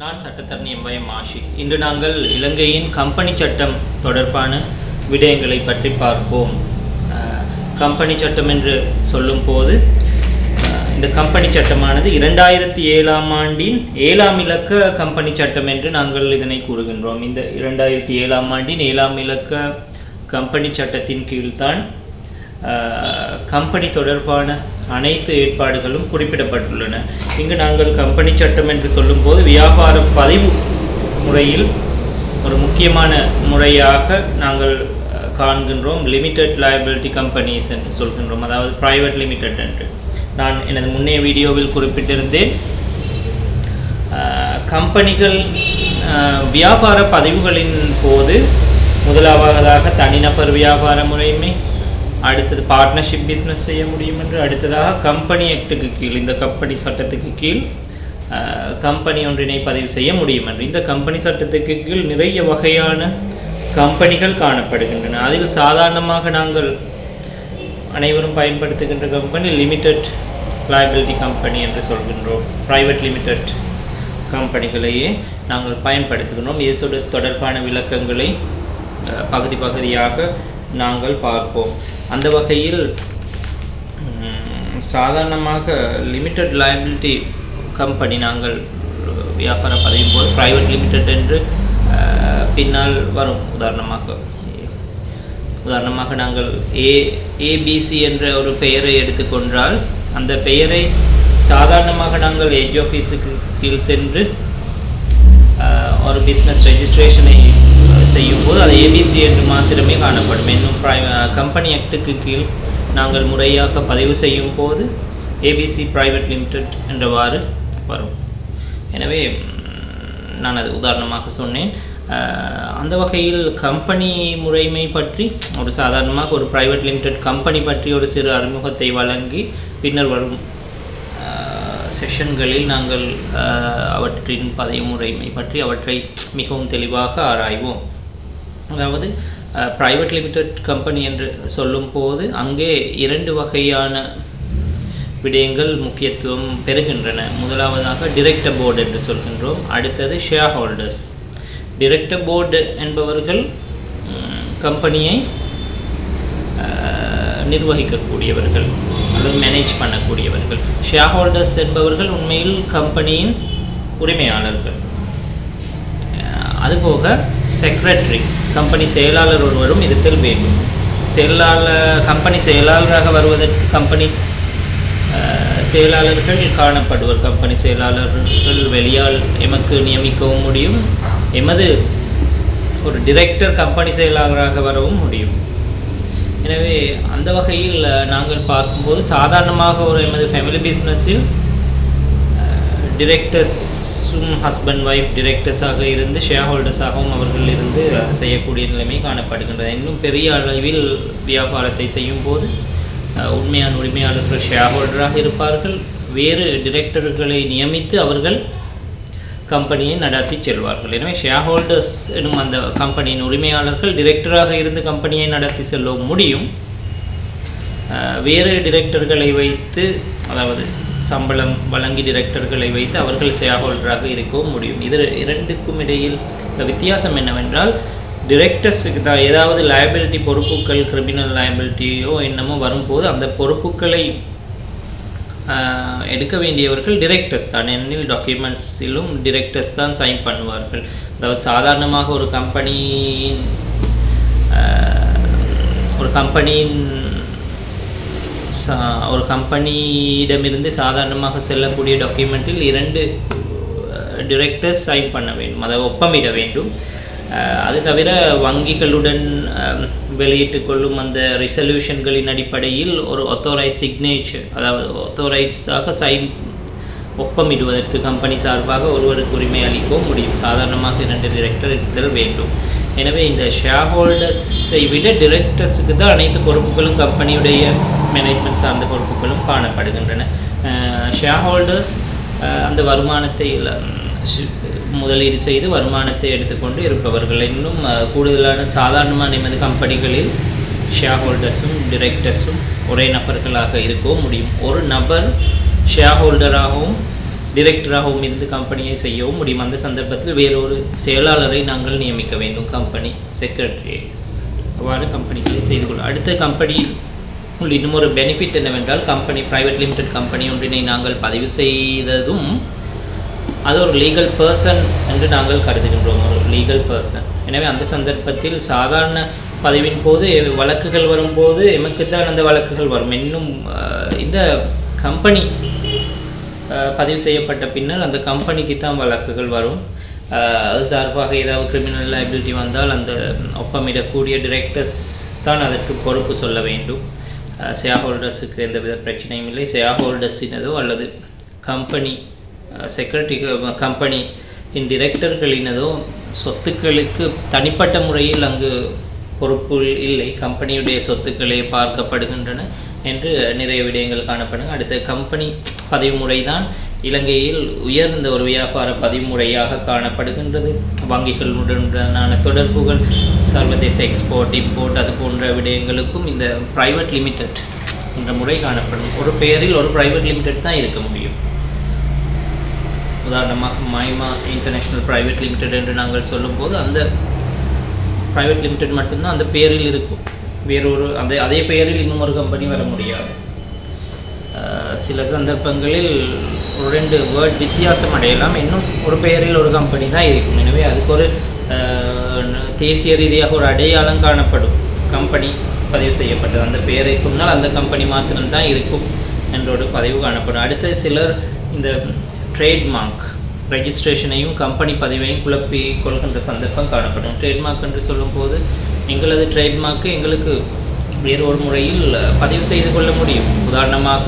நான் சட்டத்தரணி எம்பயம் மாஷி இன்று நாங்கள் இலங்கையின் கம்பெனி சட்டம் தொடர்பான விடயங்களை பற்றி பார்ப்போம் அஹ், கம்பெனி சட்டம் என்று சொல்லும்போது அஹ், இந்த கம்பெனி சட்டமானது இரண்டாயிரத்தி ஏழாம் ஆண்டின் ஏழாம் இலக்க கம்பெனி சட்டம் என்று நாங்கள் இதனை கூறுகின்றோம் இந்த இரண்டாயிரத்தி ஏழாம் ஆண்டின் ஏழாம் இலக்க கம்பெனி சட்டத்தின் கீழ்தான் அஹ், கம்பெனி தொடர்பான அனைத்து ஏற்பாடுகளும் குறிப்பிடப்பட்டுள்ளன இங்கு நாங்கள் கம்பெனி சட்டம் என்று சொல்லும்போது வியாபார பதிவு முறையில் ஒரு முக்கியமான முறையாக நாங்கள் அஹ், காண்கின்றோம் லிமிடெட் liability கம்பெனிஸ் என்று சொல்கின்றோம் அதாவது பிரைவேட் லிமிடெட் என்று நான் எனது முன்னைய வீடியோவில் குறிப்பிட்டிருந்தேன் அஹ், கம்பெனிகள் அஹ், வியாபார பதிவுகளின் போது முதலாவதாக தனிநபர் வியாபார முறைமை அடுத்தது பார்ட்னர்ஷிப் பிஸ்னஸ் செய்ய முடியும் என்று அடுத்ததாக கம்பெனி ஆக்டுக்கு கீழ் இந்த கம்பெனி சட்டத்துக்கு கீழ் அஹ், கம்பெனி ஒன்றினை பதிவு செய்ய முடியும் என்று இந்த கம்பெனி சட்டத்துக்கு கீழ் நிறைய வகையான கம்பெனிகள் காணப்படுகின்றன அதில் சாதாரணமாக நாங்கள் அனைவரும் பயன்படுத்துகின்ற கம்பெனி லிமிடெட் liability கம்பெனி என்று சொல்கின்றோம் பிரைவேட் லிமிடெட் கம்பெனிகளையே நாங்கள் பயன்படுத்துகின்றோம் இது சொட- தொடர்பான விளக்கங்களை அஹ், பகுதி பகுதியாக நாங்கள் பார்ப்போம் அந்த வகையில் ம், சாதாரணமாக லிமிடெட் liability கம்பெனி நாங்கள் வியாபார பதியும் போது பிரைவேட் லிமிடெட் என்று அஹ், பின்னால் வரும் உதாரணமாக உதாரணமாக நாங்கள் ஏ ஏபிசி என்ற ஒரு பெயரை எடுத்துக்கொண்டால் அந்த பெயரை சாதாரணமாக நாங்கள் ஏஜ் ஆஃபீஸுக்கு கீழ் சென்று ஆஹ், ஒரு பிஸ்னஸ் ரெஜிஸ்ட்ரேஷனை செய்யும் போது அது ஏபிசி என்று மாத்திரமே காணப்படும் இன்னும் கம்பெனி ஆக்டுக்கு கீழ் நாங்கள் முறையாக பதிவு செய்யும் போது ஏபிசி பிரைவேட் லிமிடெட் என்றவாறு வரும் எனவே ம், நான் அது உதாரணமாக சொன்னேன் ஆஹ், அந்த வகையில் கம்பெனி முறைமை பற்றி ஒரு சாதாரணமாக ஒரு பிரைவேட் லிமிடெட் கம்பெனி பற்றி ஒரு சிறு அறிமுகத்தை வழங்கி பின்னர் வரும் செஷன்களில் நாங்கள் ஆஹ், அவற்றின் பதவி முறைமை பற்றி அவற்றை மிகவும் தெளிவாக ஆராய்வோம் அதாவது பிரைவேட் லிமிடெட் கம்பெனி என்று சொல்லும்போது அங்கே இரண்டு வகையான விடயங்கள் முக்கியத்துவம் பெறுகின்றன முதலாவதாக டிரெக்டர் போர்டு என்று சொல்கின்றோம் அடுத்தது ஷேர் ஹோல்டர்ஸ் டிரெக்டர் போர்டு என்பவர்கள் ம், கம்பெனியை அஹ், நிர்வகிக்கக்கூடியவர்கள் அல்லது மேனேஜ் பண்ணக்கூடியவர்கள் ஷேர் ஹோல்டர்ஸ் என்பவர்கள் உண்மையில் கம்பெனியின் உரிமையாளர்கள் அஹ், அதுபோக செக்ரட்டரி கம்பெனி செயலாளர் ஒருவரும் இடத்தில் வேண்டும் செயலாளர் கம்பெனி செயலாளராக வருவதற்கு கம்பெனி அஹ், செயலாளர்கள் காணப்படுவர் கம்பெனி செயலாளர்கள் வெளியால் எமக்கு நியமிக்கவும் முடியும் எமது ஒரு டிரெக்டர் கம்பெனி செயலாளராக வரவும் முடியும் எனவே அந்த வகையில் அஹ், நாங்கள் பார்க்கும்போது சாதாரணமாக ஒரு எமது ஃபேமிலி பிஸ்னஸில் டிரெக்டர்ஸும் ஹஸ்பண்ட் ஒய்ஃப் டிரெக்டர்ஸாக இருந்து ஷேர் ஹோல்டர்ஸாகவும் அவர்கள் இருந்து அஹ், செய்யக்கூடிய நிலைமை காணப்படுகின்றது இன்னும் பெரிய அளவில் வியாபாரத்தை செய்யும் போது அஹ், உண்மையான உரிமையாளர்கள் ஷேர் ஹோல்டராக இருப்பார்கள் வேறு டிரெக்டர்களை நியமித்து அவர்கள் கம்பெனியை நடத்தி செல்வார்கள் எனவே ஷேர் ஹோல்டர்ஸ் எனும் அந்த கம்பெனியின் உரிமையாளர்கள் டிரெக்டராக இருந்து கம்பெனியை நடத்தி செல்ல முடியும் அஹ், வேறு டிரெக்டர்களை வைத்து அதாவது சம்பளம் வழங்கி டிரெக்டர்களை வைத்து அவர்கள் ஷேர் ஹோல்டராக இருக்கவும் முடியும் இது இரண்டுக்கும் இடையில் உள்ள வித்தியாசம் என்னவென்றால் டிரெக்டர்ஸுக்கு தான் ஏதாவது liability பொறுப்புகள் கிரிமினல் liabilityயோ என்னமோ வரும்போது அந்த பொறுப்புகளை ஆஹ் எடுக்க வேண்டியவர்கள் டிரெக்டர்ஸ் தான் என்னில் டாக்குமெண்ட்ஸிலும் டிரெக்டர்ஸ் தான் சைன் பண்ணுவார்கள் அதாவது சாதாரணமாக ஒரு கம்பெனியின் ஒரு கம்பெனியின் சா- ஒரு கம்பெனியிடமிருந்து சாதாரணமாக செல்லக்கூடிய டாக்குமெண்ட்டில் இரண்டு டிரெக்டர்ஸ் சைன் பண்ண வேண்டும் அதாவது ஒப்பமிட வேண்டும் அஹ் அது தவிர வங்கிகளுடன் அஹ், வெளியிட்டுக் கொள்ளும் அந்த ரிசல்யூஷன்களின் அடிப்படையில் ஒரு ஒத்தோரைஸ் சிக்னேச்சர் அதாவது ஒத்தோரைஸாக சைன் ஒப்பமிடுவதற்கு கம்பெனி சார்பாக ஒருவருக்கு உரிமை அளிக்கவும் முடியும் சாதாரணமாக இரண்டு டிரெக்டர் இருத்தல் வேண்டும் எனவே இந்த ஷேர் ஹோல்டர்ஸை விட டிரெக்டர்ஸுக்கு தான் அனைத்து பொறுப்புகளும் கம்பெனியுடைய மேனேஜ்மெண்ட் சார்ந்த பொறுப்புகளும் காணப்படுகின்றன ஷேர் ஹோல்டர்ஸ் அந்த வருமானத்தை இல்ல, ஷி- முதலீடு செய்து வருமானத்தை எடுத்துக்கொண்டு இருப்பவர்கள் இன்னும் அஹ், கூடுதலான சாதாரணமான எமது கம்பெனிகளில் ஷேர் ஹோல்டர்ஸும் டிரெக்டர்ஸும் ஒரே நபர்களாக இருக்கவும் முடியும் ஒரு நபர் ஷேர் ஹோல்டராகவும் டிரெக்டராகவும் இருந்து கம்பெனியை செய்யவும் முடியும் அந்த சந்தர்ப்பத்தில் வேறொரு செயலாளரை நாங்கள் நியமிக்க வேண்டும் கம்பெனி செக்ரட்டரியை அவ்வாறு கம்பெனிகளை செய்து கொள்ளும் அடுத்த கம்பெனி உள்ள இன்னும் ஒரு பெனிஃபிட் என்னவென்றால் கம்பெனி பிரைவேட் லிமிடெட் கம்பெனி ஒன்றினை நாங்கள் பதிவு செய்ததும் அது ஒரு லீகல் பர்சன் என்று நாங்கள் கருதுகின்றோம் ஒரு லீகல் பர்சன் எனவே அந்த சந்தர்ப்பத்தில் சாதாரண பதிவின் போது வழக்குகள் வரும்போது எமக்கு தான் அந்த வழக்குகள் வரும் இன்னும் அஹ், இந்த கம்பெனி பதிவு செய்யப்பட்ட பின்னர் அந்த கம்பெனிக்கு தான் வழக்குகள் வரும் அஹ், அது சார்பாக ஏதாவது கிரிமினல் லைபிலிட்டி வந்தால் அந்த ஒப்பமிடக்கூடிய டிரெக்டர்ஸ் தான் அதற்கு பொறுப்பு சொல்ல வேண்டும் ஷேர் ஹோல்டர்ஸுக்கு எந்தவித பிரச்சனையும் இல்லை ஷேர் ஹோல்டர்ஸினதோ அல்லது கம்பெனி செக்ரட்டரி கம்பெனி இன் டிரெக்டர்களினதோ சொத்துக்களுக்கு தனிப்பட்ட முறையில் அங்கு பொறுப்பு இல்லை கம்பெனியுடைய சொத்துக்களே பார்க்கப்படுகின்றன என்று நிறைய விடயங்கள் காணப்படும் அடுத்த கம்பெனி பதிவுமுறை தான் இலங்கையில் உயர்ந்த ஒரு வியாபார பதிவுமுறையாக காணப்படுகின்றது வங்கிகளுடனான தொடர்புகள் சர்வதேச எக்ஸ்போர்ட் இம்போர்ட் அது போன்ற விடயங்களுக்கும் இந்த பிரைவேட் லிமிடெட் என்ற முறை காணப்படும் ஒரு பெயரில் ஒரு பிரைவேட் லிமிடெட் தான் இருக்க முடியும் உதாரணமாக மைமா இன்டர்நேஷனல் பிரைவேட் லிமிடெட் என்று நாங்கள் சொல்லும்போது அந்த பிரைவேட் லிமிடெட் மட்டும்தான் அந்த பெயரில் இருக்கும் வேறொரு அந்த அதே பெயரில் இன்னும் ஒரு கம்பெனி வர முடியாது அஹ் சில சந்தர்ப்பங்களில் ஒரு ரெண்டு வேர்ட் வித்தியாசம் அடையலாம் இன்னும் ஒரு பெயரில் ஒரு கம்பெனி தான் இருக்கும் எனவே அதுக்கு ஒரு அஹ், தேசிய ரீதியாக ஒரு அடையாளம் காணப்படும் கம்பெனி பதிவு செய்யப்பட்டது அந்த பெயரை சொன்னால் அந்த கம்பெனி மாத்திரம்தான் இருக்கும் என்ற ஒரு பதிவு காணப்படும் அடுத்து சிலர் இந்த ட்ரேட்மார்க் ரெஜிஸ்ட்ரேஷனையும் கம்பெனி பதிவையும் குழப்பி கொள்கின்ற சந்தர்ப்பம் காணப்படும் ட்ரேட்மார்க் என்று சொல்லும்போது எங்களது ட்ரேட்மார்க்கு எங்களுக்கு வேறு ஒரு முறையில் பதிவு செய்து கொள்ள முடியும் உதாரணமாக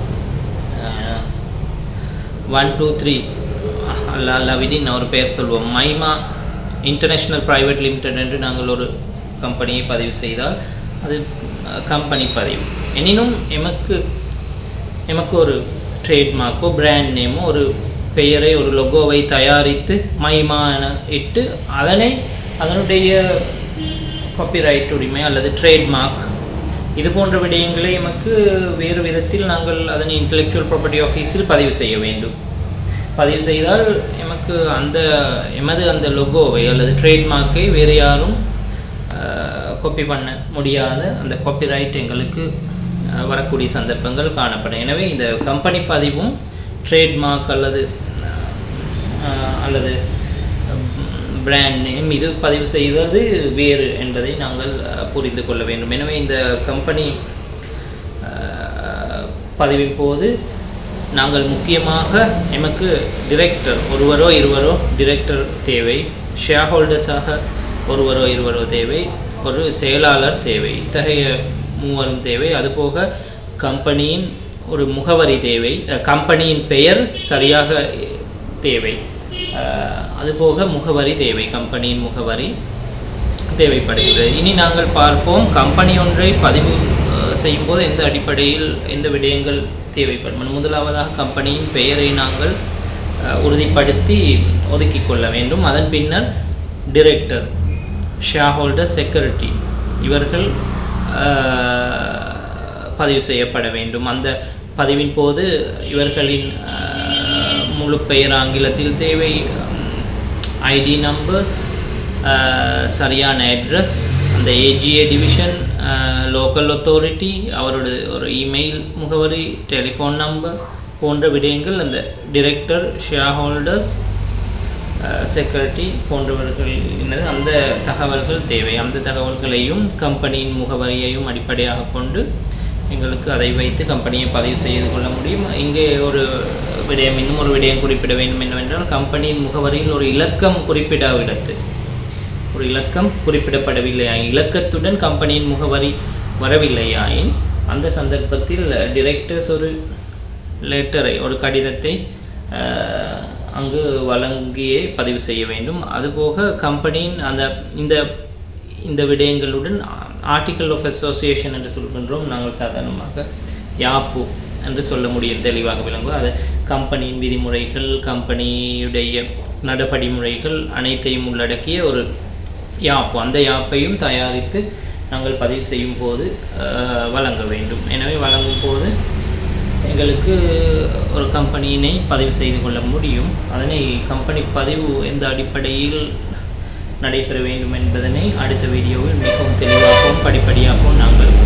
ஒன் டூ த்ரீ அல்ல அல்லவிடின் ஒரு பெயர் சொல்வோம் மைமா இன்டர்நேஷ்னல் பிரைவேட் லிமிடெட் என்று நாங்கள் ஒரு கம்பெனியை பதிவு செய்தால் அது கம்பெனி பதிவு எனினும் எமக்கு எமக்கு ஒரு ட்ரேட்மார்க்கோ பிராண்ட் நேமோ ஒரு பெயரை ஒரு லொகோவை தயாரித்து மைமா என இட்டு அதனை அதனுடைய காப்பிரைட் உரிமை அல்லது ட்ரேட்மார்க் இது போன்ற விடயங்களை எமக்கு வேறு விதத்தில் நாங்கள் அதனை இன்டெலெக்சுவல் ப்ராப்பர்ட்டி ஆஃபீஸில் பதிவு செய்ய வேண்டும் பதிவு செய்தால் எமக்கு அந்த எமது அந்த லொகோவை அல்லது ட்ரேட்மார்க்கை வேறு யாரும் காப்பி பண்ண முடியாத அந்த காப்பிரைட் எங்களுக்கு அஹ், வரக்கூடிய சந்தர்ப்பங்கள் காணப்படும் எனவே இந்த கம்பெனி பதிவும் ட்ரேட்மார்க் அல்லது அஹ், அல்லது பிராண்ட் நேம் இது பதிவு செய்வது வேறு என்பதை நாங்கள் அஹ், புரிந்து கொள்ள வேண்டும் எனவே இந்த கம்பெனி அஹ், பதிவின் போது நாங்கள் முக்கியமாக எமக்கு டிரெக்டர் ஒருவரோ இருவரோ டிரெக்டர் தேவை ஷேர் ஹோல்டர்ஸாக ஒருவரோ இருவரோ தேவை ஒரு செயலாளர் தேவை இத்தகைய மூவரும் தேவை அதுபோக கம்பெனியின் ஒரு முகவரி தேவை அஹ், கம்பெனியின் பெயர் சரியாக தேவை அஹ், அதுபோக முகவரி தேவை கம்பெனியின் முகவரி தேவைப்படுகிறது இனி நாங்கள் பார்ப்போம் கம்பெனி ஒன்றை பதிவு அஹ், செய்யும்போது எந்த அடிப்படையில் எந்த விடயங்கள் தேவைப்படும் முதலாவதாக கம்பெனியின் பெயரை நாங்கள் அஹ், உறுதிப்படுத்தி ஒதுக்கிக் கொள்ள வேண்டும் அதன் பின்னர் டிரெக்டர் ஷேர் ஹோல்டர் செக்யூரிட்டி இவர்கள் அஹ், பதிவு செய்யப்பட வேண்டும் அந்த பதிவின் போது இவர்களின் அஹ், முழு பெயர் ஆங்கிலத்தில் தேவை ஐடி நம்பர்ஸ் சரியான அட்ரஸ் அந்த ஏஜிஏ டிவிஷன் லோக்கல் authority அவரோட ஒரு இமெயில் முகவரி டெலிஃபோன் நம்பர் போன்ற விடயங்கள் அந்த டிரெக்டர் ஷேர் ஹோல்டர்ஸ் செக்யூரிட்டி போன்றவர்கள் என்னது அந்த தகவல்கள் தேவை அந்த தகவல்களையும் கம்பெனியின் முகவரியையும் அடிப்படையாக கொண்டு எங்களுக்கு அதை வைத்து கம்பெனியை பதிவு செய்து கொள்ள முடியும் இங்கே ஒரு விடயம் இன்னும் ஒரு விடயம் குறிப்பிட வேண்டும் என்னவென்றால் கம்பெனியின் முகவரியில் ஒரு இலக்கம் குறிப்பிடாவிடத்து ஒரு இலக்கம் குறிப்பிடப்படவில்லையாயின் இலக்கத்துடன் கம்பெனியின் முகவரி வரவில்லையாயின் அந்த சந்தர்ப்பத்தில் டிரெக்டர்ஸ் ஒரு லெட்டரை ஒரு கடிதத்தை அஹ், அங்கு வழங்கியே பதிவு செய்ய வேண்டும் அதுபோக கம்பெனியின் அந்த இந்த இந்த விடயங்களுடன் ஆர்டிகல் ஆஃப் அசோசியேஷன் என்று சொல்கின்றோம் நாங்கள் சாதாரணமாக யாப்பு என்று சொல்ல முடியும் தெளிவாக விளங்கும் அது கம்பெனியின் விதிமுறைகள் கம்பெனியுடைய நடபடிமுறைகள் அனைத்தையும் உள்ளடக்கிய ஒரு யாப்பு அந்த யாப்பையும் தயாரித்து நாங்கள் பதிவு செய்யும் போது அஹ், வழங்க வேண்டும் எனவே வழங்கும் போது எங்களுக்கு ஒரு கம்பெனியினை பதிவு செய்து கொள்ள முடியும் அதனை கம்பெனி பதிவு எந்த அடிப்படையில் நடைபெற வேண்டும் என்பதனை அடுத்த வீடியோவில் மிகவும் தெளிவாகவும் படிப்படியாகவும் நாங்கள்